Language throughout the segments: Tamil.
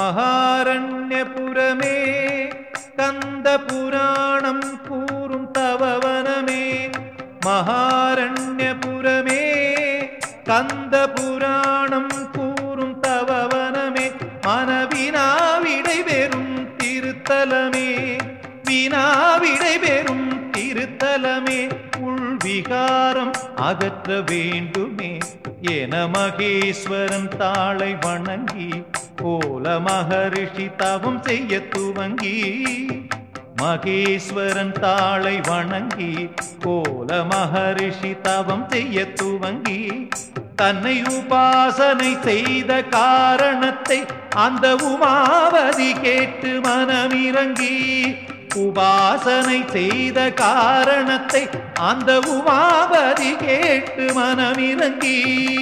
மகாரண்யபுரமே கந்த புராணம் கூறும் தவவனமே மகாரண்யபுரமே கந்த புராணம் கூறும் தவவனமே மனவினாவிடை பெறும் திருத்தலமே வினாவிடை பெறும் திருத்தலமே உள்விகாரம் அகற்ற வேண்டுமே என மகேஸ்வரன் தாளை வணங்கி கோல மகரிஷி தவம் செய்ய துவங்கி மகேஸ்வரன் தாளை வணங்கி கோல மகரிஷி தவம் செய்ய துவங்கி தன்னை உபாசனை செய்த காரணத்தை அந்த உமாவதி கேட்டு மனமிறங்கி உபாசனை செய்த காரணத்தை அந்த உமாவதி கேட்டு மனமிறங்கி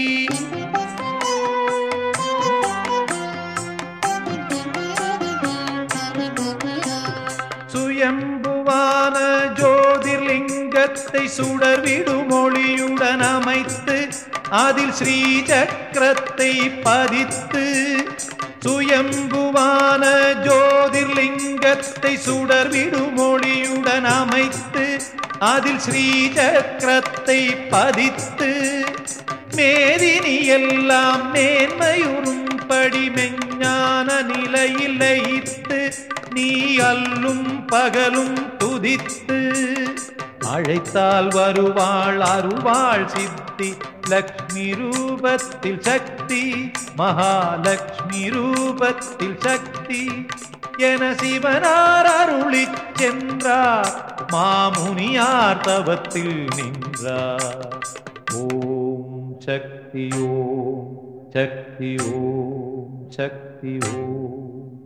சுயம்புவான ஜோதிர்லிங்கத்தை சுடர்விடும் மொழியுடன் அமைத்து அதில் ஸ்ரீ சக்கரத்தை பதித்து சுயம்புவான ஜோதிர்லிங்கத்தை சுடர்விடும் மொழியுடன் அமைத்து அதில் ஸ்ரீ சக்கரத்தை பதித்து மேதினி எல்லாம் மேன்மையுறும்படி மெஞ்ஞான நிலையில் லயித்து நீ அல்லும் பகலும் துதித்து அழைத்தால் வருவாள் அருவாள் சித்தி லக்ஷ்மி ரூபத்தில் சக்தி மகாலட்சுமி ரூபத்தில் சக்தி என சிவனார் அருளிச் சென்றார் மாமுனியார் தவத்தில் நின்றார் ஓம் சக்தி ஓம் சக்தி ஓம் சக்தி ஓம்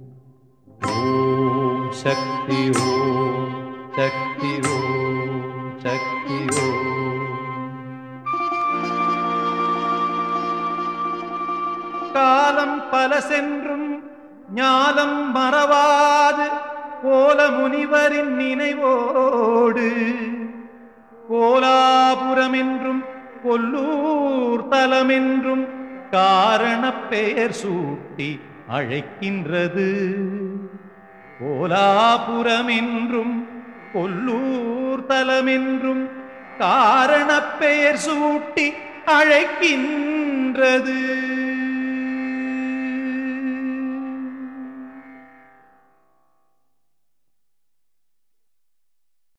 ஓம் சக்தி ஓம் சக்தி ஓம் சக்தி ஓம் காலம் பல சென்றும் ஞானம் மறவாது கோல முனிவரின் நினைவோடு கோலாபுரம் என்றும் கொல்லூர் தலம் என்றும் காரண பெயர் சூட்டி அழைக்கின்றது கோலாபுரம் என்றும் கொல்லூர் தலம் என்றும் காரண பெயர் சூட்டி அழைக்கின்றது